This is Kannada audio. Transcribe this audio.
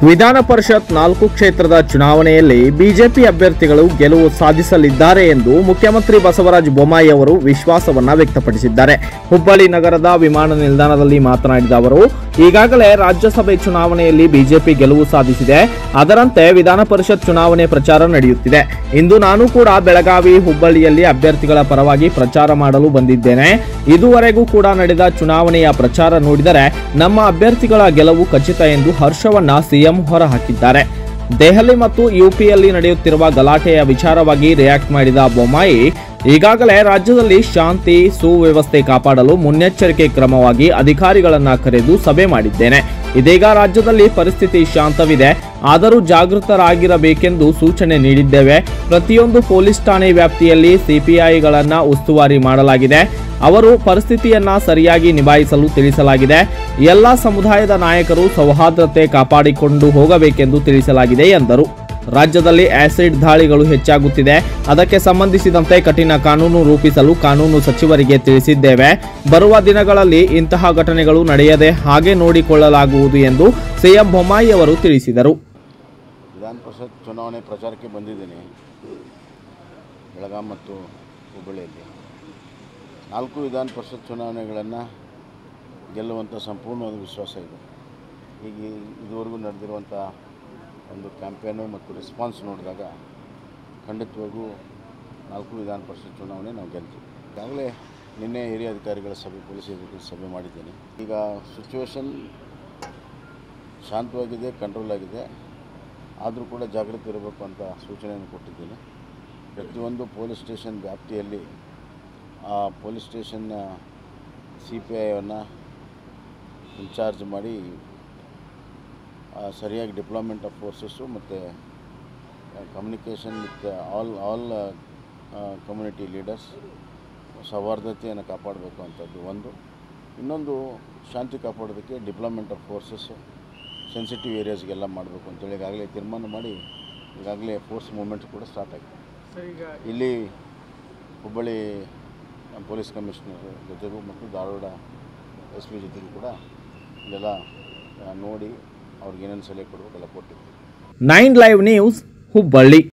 ವಿಧಾನ ಪರಿಷತ್ ನಾಲ್ಕು ಕ್ಷೇತ್ರದ ಚುನಾವಣೆಯಲ್ಲಿ ಬಿಜೆಪಿ ಅಭ್ಯರ್ಥಿಗಳು ಗೆಲುವು ಸಾಧಿಸಲಿದ್ದಾರೆ ಎಂದು ಮುಖ್ಯಮಂತ್ರಿ ಬಸವರಾಜ ಬೊಮ್ಮಾಯಿ ಅವರು ವಿಶ್ವಾಸವನ್ನ ವ್ಯಕ್ತಪಡಿಸಿದ್ದಾರೆ ಹುಬ್ಬಳ್ಳಿ ನಗರದ ವಿಮಾನ ನಿಲ್ದಾಣದಲ್ಲಿ ಮಾತನಾಡಿದ ಅವರು ಈಗಾಗಲೇ ರಾಜ್ಯಸಭೆ ಚುನಾವಣೆಯಲ್ಲಿ ಬಿಜೆಪಿ ಗೆಲುವು ಸಾಧಿಸಿದೆ ಅದರಂತೆ ವಿಧಾನ ಪರಿಷತ್ ಚುನಾವಣೆ ಪ್ರಚಾರ ನಡೆಯುತ್ತಿದೆ ಇಂದು ನಾನು ಕೂಡ ಬೆಳಗಾವಿ ಹುಬ್ಬಳ್ಳಿಯಲ್ಲಿ ಅಭ್ಯರ್ಥಿಗಳ ಪರವಾಗಿ ಪ್ರಚಾರ ಮಾಡಲು ಬಂದಿದ್ದೇನೆ ಇದುವರೆಗೂ ಕೂಡ ನಡೆದ ಚುನಾವಣೆಯ ಪ್ರಚಾರ ನೋಡಿದರೆ ನಮ್ಮ ಅಭ್ಯರ್ಥಿಗಳ ಗೆಲುವು ಖಚಿತ ಎಂದು ಹರ್ಷವನ್ನ ಸಿಎಂ ಹೊರಹಾಕಿದ್ದಾರೆ ದೆಹಲಿ ಮತ್ತು ಯುಪಿಯಲ್ಲಿ ನಡೆಯುತ್ತಿರುವ ಗಲಾಟೆಯ ವಿಚಾರವಾಗಿ ರಿಯಾಕ್ಟ್ ಮಾಡಿದ ಬೊಮ್ಮಾಯಿ ಈಗಾಗಲೇ ರಾಜ್ಯದಲ್ಲಿ ಶಾಂತಿ ಸುವ್ಯವಸ್ಥೆ ಕಾಪಾಡಲು ಮುನ್ನೆಚ್ಚರಿಕೆ ಕ್ರಮವಾಗಿ ಅಧಿಕಾರಿಗಳನ್ನ ಕರೆದು ಸಭೆ ಮಾಡಿದ್ದೇನೆ ಇದೀಗ ರಾಜ್ಯದಲ್ಲಿ ಪರಿಸ್ಥಿತಿ ಶಾಂತವಿದೆ ಆದರೂ ಜಾಗೃತರಾಗಿರಬೇಕೆಂದು ಸೂಚನೆ ನೀಡಿದ್ದೇವೆ ಪ್ರತಿಯೊಂದು ಪೊಲೀಸ್ ಠಾಣೆ ವ್ಯಾಪ್ತಿಯಲ್ಲಿ ಸಿಪಿಐಗಳನ್ನ ಉಸ್ತುವಾರಿ ಮಾಡಲಾಗಿದೆ ಅವರು ಪರಿಸ್ಥಿತಿಯನ್ನ ಸರಿಯಾಗಿ ನಿಭಾಯಿಸಲು ತಿಳಿಸಲಾಗಿದೆ ಎಲ್ಲ ಸಮುದಾಯದ ನಾಯಕರು ಸೌಹಾರ್ದತೆ ಕಾಪಾಡಿಕೊಂಡು ಹೋಗಬೇಕೆಂದು ತಿಳಿಸಲಾಗಿದೆ ಎಂದರು ರಾಜ್ಯದಲ್ಲಿ ಆಸಿಡ್ ದಾಳಿಗಳು ಹೆಚ್ಚಾಗುತ್ತಿದೆ ಅದಕ್ಕೆ ಸಂಬಂಧಿಸಿದಂತೆ ಕಠಿಣ ಕಾನೂನು ರೂಪಿಸಲು ಕಾನೂನು ಸಚಿವರಿಗೆ ತಿಳಿಸಿದ್ದೇವೆ ಬರುವ ದಿನಗಳಲ್ಲಿ ಇಂತಹ ಘಟನೆಗಳು ನಡೆಯದೆ ಹಾಗೆ ನೋಡಿಕೊಳ್ಳಲಾಗುವುದು ಎಂದು ಸಿಎಂ ಬೊಮ್ಮಾಯಿ ಅವರು ತಿಳಿಸಿದರು ವಿಧಾನ ಪರಿಷತ್ ಚುನಾವಣೆ ಪ್ರಚಾರಕ್ಕೆ ಬಂದಿದ್ದೀನಿ ಬೆಳಗಾಂ ಮತ್ತು ಹುಬ್ಬಳ್ಳಿಯಲ್ಲಿ ನಾಲ್ಕು ವಿಧಾನ ಪರಿಷತ್ ಚುನಾವಣೆಗಳನ್ನು ಗೆಲ್ಲುವಂಥ ಸಂಪೂರ್ಣವಾದ ವಿಶ್ವಾಸ ಇದೆ ಈಗ ಇದುವರೆಗೂ ನಡೆದಿರುವಂಥ ಒಂದು ಕ್ಯಾಂಪೇನು ಮತ್ತು ರೆಸ್ಪಾನ್ಸ್ ನೋಡಿದಾಗ ಖಂಡಿತವಾಗೂ ನಾಲ್ಕು ವಿಧಾನ ಪರಿಷತ್ ಚುನಾವಣೆ ನಾವು ಗೆಲ್ತೀವಿ ಈಗಾಗಲೇ ನಿನ್ನೆ ಹಿರಿಯ ಅಧಿಕಾರಿಗಳ ಸಭೆ ಪೊಲೀಸ್ ಅಧಿಕಾರಿ ಸಭೆ ಮಾಡಿದ್ದೇನೆ ಈಗ ಸಿಚುವೇಶನ್ ಶಾಂತವಾಗಿದೆ ಕಂಟ್ರೋಲ್ ಆಗಿದೆ ಆದರೂ ಕೂಡ ಜಾಗೃತಿ ಇರಬೇಕು ಅಂತ ಸೂಚನೆಯನ್ನು ಕೊಟ್ಟಿದ್ದೀನಿ ಪ್ರತಿಯೊಂದು ಪೊಲೀಸ್ ಸ್ಟೇಷನ್ ವ್ಯಾಪ್ತಿಯಲ್ಲಿ ಆ ಪೊಲೀಸ್ ಸ್ಟೇಷನ್ನ ಸಿ ಪಿ ಐವನ್ನು ಇನ್ಚಾರ್ಜ್ ಮಾಡಿ ಆ, ಸರಿಯಾಗಿ ಡಿಪ್ಲಾಯ್ಮೆಂಟ್ ಆಫ್ ಫೋರ್ಸಸ್ಸು ಮತ್ತು communication with all all community leaders ಸೌಹಾರ್ದತೆಯನ್ನು ಕಾಪಾಡಬೇಕು ಅಂಥದ್ದು ಒಂದು ಇನ್ನೊಂದು ಶಾಂತಿ ಕಾಪಾಡೋದಕ್ಕೆ ಡಿಪ್ಲಾಯ್ಮೆಂಟ್ ಆಫ್ ಫೋರ್ಸಸ್ಸು ಸೆನ್ಸಿಟಿವ್ ಏರಿಯಾಸ್ಗೆಲ್ಲ ಮಾಡಬೇಕು ಅಂತೇಳಿ ಈಗಾಗಲೇ ತೀರ್ಮಾನ ಮಾಡಿ ಈಗಾಗಲೇ ಫೋರ್ಸ್ ಮೂವ್ಮೆಂಟ್ಸ್ ಕೂಡ ಸ್ಟಾರ್ಟ್ ಆಗಿದೆ ಇಲ್ಲಿ ಹುಬ್ಬಳ್ಳಿ ಪೊಲೀಸ್ ಕಮಿಷನರ್ ಜೊತೆಗೂ ಮತ್ತು ಧಾರವಾಡ ಎಸ್ ಪಿ ಜೊತೆಗೂ ಕೂಡ ಇಲ್ಲೆಲ್ಲ ಆ, ನೋಡಿ ಅವ್ರಿಗೆ ಏನೇನು ಸಲಹೆ ಕೊಡಬೇಕೆಲ್ಲ ಕೊಟ್ಟಿದ್ದೀವಿ ನೈನ್ ಲೈವ್ ನ್ಯೂಸ್ ಹುಬ್ಬಳ್ಳಿ